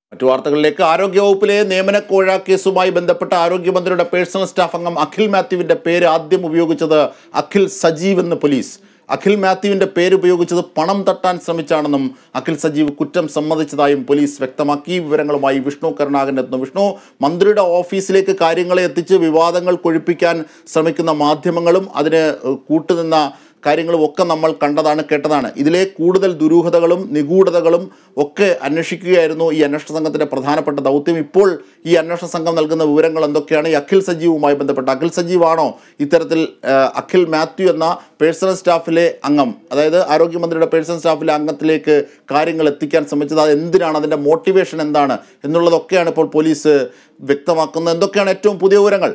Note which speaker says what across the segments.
Speaker 1: മറ്റു വാർത്തകളിലേക്ക് ആരോഗ്യവകുപ്പിലെ നിയമനക്കോഴ കേസുമായി ബന്ധപ്പെട്ട ആരോഗ്യമന്ത്രിയുടെ പേഴ്സണൽ സ്റ്റാഫ് അംഗം അഖിൽ മാത്യുവിന്റെ പേര് ആദ്യം ഉപയോഗിച്ചത് അഖിൽ സജീവ് എന്ന് പോലീസ് അഖിൽ മാത്യുവിന്റെ പേര് ഉപയോഗിച്ചത് പണം തട്ടാൻ ശ്രമിച്ചാണെന്നും അഖിൽ സജീവ് കുറ്റം സമ്മതിച്ചതായും പോലീസ് വ്യക്തമാക്കി വിവരങ്ങളുമായി വിഷ്ണു കരുണാകരൻ എത്തുന്നു വിഷ്ണു മന്ത്രിയുടെ ഓഫീസിലേക്ക് കാര്യങ്ങളെ എത്തിച്ച് വിവാദങ്ങൾ കൊഴിപ്പിക്കാൻ ശ്രമിക്കുന്ന മാധ്യമങ്ങളും അതിന് ഏഹ്, കൂട്ടുനിന്ന കാര്യങ്ങളും ഒക്കെ നമ്മൾ കണ്ടതാണ് കേട്ടതാണ് ഇതിലെ കൂടുതൽ ദുരൂഹതകളും നിഗൂഢതകളും ഒക്കെ അന്വേഷിക്കുകയായിരുന്നു ഈ അന്വേഷണ സംഘത്തിന്റെ പ്രധാനപ്പെട്ട ദൗത്യം ഇപ്പോൾ ഈ അന്വേഷണ സംഘം നൽകുന്ന വിവരങ്ങൾ എന്തൊക്കെയാണ് ഈ അഖിൽ സജീവുമായി ബന്ധപ്പെട്ട് അഖിൽ സജീവാണോ ഇത്തരത്തിൽ ആ, അഖിൽ മാത്യു എന്ന പേഴ്സണൽ സ്റ്റാഫിലെ അംഗം അതായത് ആരോഗ്യമന്ത്രിയുടെ പേഴ്സണൽ സ്റ്റാഫിലെ അംഗത്തിലേക്ക് കാര്യങ്ങൾ എത്തിക്കാൻ ശ്രമിച്ചത് അത് എന്തിനാണ് അതിൻ്റെ മോട്ടിവേഷൻ എന്താണ് എന്നുള്ളതൊക്കെയാണ് ഇപ്പോൾ പോലീസ് വ്യക്തമാക്കുന്നത് എന്തൊക്കെയാണ് ഏറ്റവും പുതിയ വിവരങ്ങൾ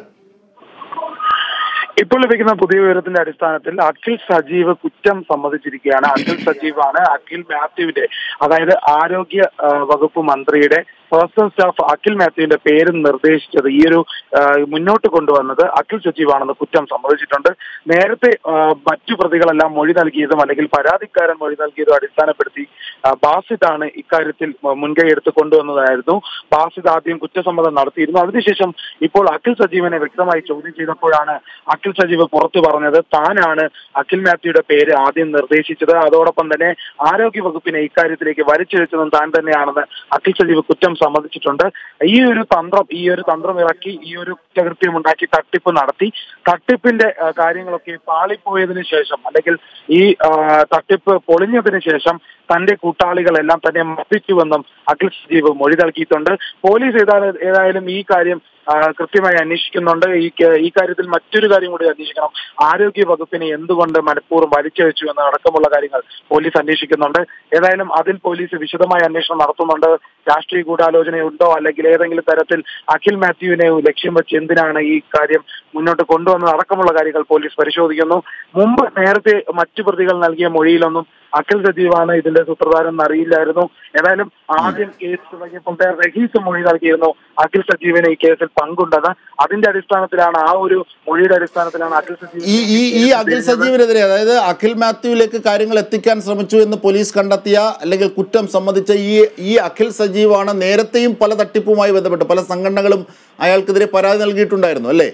Speaker 2: ഇപ്പോൾ ലഭിക്കുന്ന പുതിയ വിവരത്തിന്റെ അടിസ്ഥാനത്തിൽ അഖിൽ സജീവ് കുറ്റം സമ്മതിച്ചിരിക്കുകയാണ് അഖിൽ സജീവാണ് അഖിൽ മാത്യുവിന്റെ അതായത് ആരോഗ്യ ആ, വകുപ്പ് മന്ത്രിയുടെ പേഴ്സണൽ സ്റ്റാഫ് അഖിൽ മാത്യുവിന്റെ പേര് നിർദ്ദേശിച്ചത് ഈ ഒരു ആ, മുന്നോട്ട് കൊണ്ടുവന്നത് അഖിൽ സജീവാണെന്ന് കുറ്റം സമ്മതിച്ചിട്ടുണ്ട് നേരത്തെ ആ, മറ്റു പ്രതികളെല്ലാം മൊഴി നൽകിയതും അല്ലെങ്കിൽ പരാതിക്കാരൻ മൊഴി നൽകിയതും അടിസ്ഥാനപ്പെടുത്തി ആ, ബാസിദാണ് ഇക്കാര്യത്തിൽ മുൻകൈ എടുത്ത് കൊണ്ടുവന്നതായിരുന്നു ബാസിദ് ആദ്യം കുറ്റസമ്മതം നടത്തിയിരുന്നു അതിനുശേഷം ഇപ്പോൾ അഖിൽ സജീവനെ വ്യക്തമായി ചോദ്യം ചെയ്തപ്പോഴാണ് അഖിൽ സജീവ് പുറത്തു പറഞ്ഞത് താനാണ് അഖിൽ മാത്യുയുടെ പേര് ആദ്യം നിർദ്ദേശിച്ചത് അതോടൊപ്പം തന്നെ ആരോഗ്യ വകുപ്പിനെ ഇക്കാര്യത്തിലേക്ക് വലിച്ചിഴച്ചതും താൻ തന്നെയാണെന്ന് അഖിൽ സജീവ് കുറ്റം സമ്മതിച്ചിട്ടുണ്ട് ഈ ഒരു തന്ത്രം ഈ ഒരു തന്ത്രം ഇറക്കി ഈ ഒരു കുറ്റകൃത്യം ഉണ്ടാക്കി തട്ടിപ്പ് നടത്തി തട്ടിപ്പിന്റെ ആ, കാര്യങ്ങളൊക്കെ പാളിപ്പോയതിനു ശേഷം അല്ലെങ്കിൽ ഈ ആ, തട്ടിപ്പ് പൊളിഞ്ഞതിന് ശേഷം തന്റെ കൂട്ടാളികളെല്ലാം തന്നെ മർദ്ദിച്ചുവെന്നും അഖിൽ സജീവ് മൊഴി നൽകിയിട്ടുണ്ട് പോലീസ് ഏതായാലും ഏതായാലും ഈ കാര്യം ആ, കൃത്യമായി അന്വേഷിക്കുന്നുണ്ട് ഈ ക- ഈ കാര്യത്തിൽ മറ്റൊരു കാര്യം കൂടി അന്വേഷിക്കണം ആരോഗ്യ വകുപ്പിനെ എന്തുകൊണ്ട് മനഃപൂർവ്വം വലിച്ചഴിച്ചു എന്ന അടക്കമുള്ള കാര്യങ്ങൾ പോലീസ് അന്വേഷിക്കുന്നുണ്ട് ഏതായാലും അതിൽ പോലീസ് വിശദമായ അന്വേഷണം നടത്തുന്നുണ്ട് രാഷ്ട്രീയ ഗൂഢാലോചനയുണ്ടോ അല്ലെങ്കിൽ ഏതെങ്കിലും തരത്തിൽ അഖിൽ മാത്യുവിനെ ലക്ഷ്യം വെച്ച് എന്തിനാണ് ഈ കാര്യം മുന്നോട്ട് കൊണ്ടുവന്നത് അടക്കമുള്ള കാര്യങ്ങൾ പോലീസ് പരിശോധിക്കുന്നു മുമ്പ് നേരത്തെ മറ്റു പ്രതികൾ നൽകിയ മൊഴിയിലൊന്നും അഖിൽ സജീവാണ് ഇതിന്റെ സൂത്രധാരൻ അറിയില്ലായിരുന്നു ഏതായാലും ആദ്യം കേസ് തുടങ്ങിയപ്പോൾ റഹീസ് മൊഴി നൽകിയിരുന്നു അഖിൽ സജീവിന് ഈ കേസിൽ പങ്കുണ്ടെന്ന് അതിന്റെ അടിസ്ഥാനത്തിലാണ് ആ ഒരു മൊഴിയുടെ അടിസ്ഥാനത്തിലാണ് അഖിൽ സജീവ്
Speaker 1: ഈ ഈ ഈ അഖിൽ സജീവിനെതിരെ അതായത് അഖിൽ മാത്യുവിലേക്ക് കാര്യങ്ങൾ എത്തിക്കാൻ ശ്രമിച്ചു എന്ന് പോലീസ് കണ്ടെത്തിയ അല്ലെങ്കിൽ കുറ്റം സമ്മതിച്ച ഈ ഈ അഖിൽ സജീവാണ് നേരത്തെയും പല തട്ടിപ്പുമായി ബന്ധപ്പെട്ട് പല സംഘടനകളും അയാൾക്കെതിരെ പരാതി നൽകിയിട്ടുണ്ടായിരുന്നു അല്ലേ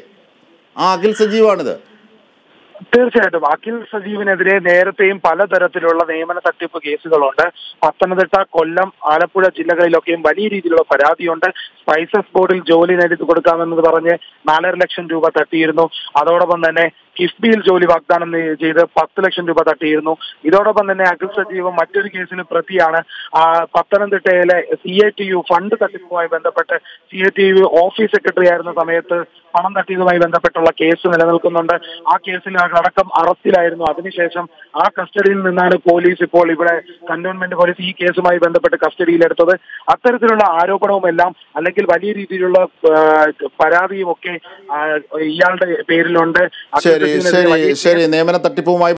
Speaker 1: ആ അഖിൽ സജീവാണിത്
Speaker 2: തീർച്ചയായിട്ടും അഖിൽ സജീവിനെതിരെ നേരത്തെയും പലതരത്തിലുള്ള നിയമന തട്ടിപ്പ് കേസുകളുണ്ട് പത്തനംതിട്ട കൊല്ലം ആലപ്പുഴ ജില്ലകളിലൊക്കെയും വലിയ രീതിയിലുള്ള പരാതിയുണ്ട് സ്പൈസസ് ബോർഡിൽ ജോലി നേടി കൊടുക്കാമെന്ന് പറഞ്ഞ് നാലര ലക്ഷം രൂപ തട്ടിയിരുന്നു അതോടൊപ്പം തന്നെ കിഫ്ബിയിൽ ജോലി വാഗ്ദാനം നെ- ചെയ്ത് പത്ത് ലക്ഷം രൂപ തട്ടിയിരുന്നു ഇതോടൊപ്പം തന്നെ അഖിൽ സജീവ് മറ്റൊരു കേസിന് പ്രതിയാണ് ആ, പത്തനംതിട്ടയിലെ C I T U fund തട്ടിപ്പുമായി ബന്ധപ്പെട്ട് C I T U office secretary ആയിരുന്ന സമയത്ത് പണം തട്ടിയതുമായി ബന്ധപ്പെട്ടുള്ള കേസ് നിലനിൽക്കുന്നുണ്ട് ആ കേസിൽ അടക്കം അറസ്റ്റിലായിരുന്നു അതിനുശേഷം ആ കസ്റ്റഡിയിൽ നിന്നാണ് പോലീസ് ഇപ്പോൾ ഇവിടെ കന്റോൺമെന്റ് പോലീസ് ഈ കേസുമായി ബന്ധപ്പെട്ട് കസ്റ്റഡിയിലെടുത്തത് അത്തരത്തിലുള്ള ആരോപണവും എല്ലാം അല്ലെങ്കിൽ വലിയ രീതിയിലുള്ള ആ, പരാതിയും ഒക്കെ ആ, ഇയാളുടെ പേരിലുണ്ട് അഖിൽ
Speaker 1: ശരി
Speaker 2: സജീവിനെതിരെ
Speaker 1: ശരി
Speaker 2: വലിയ
Speaker 1: ശരി നിയമന തട്ടിപ്പുമായി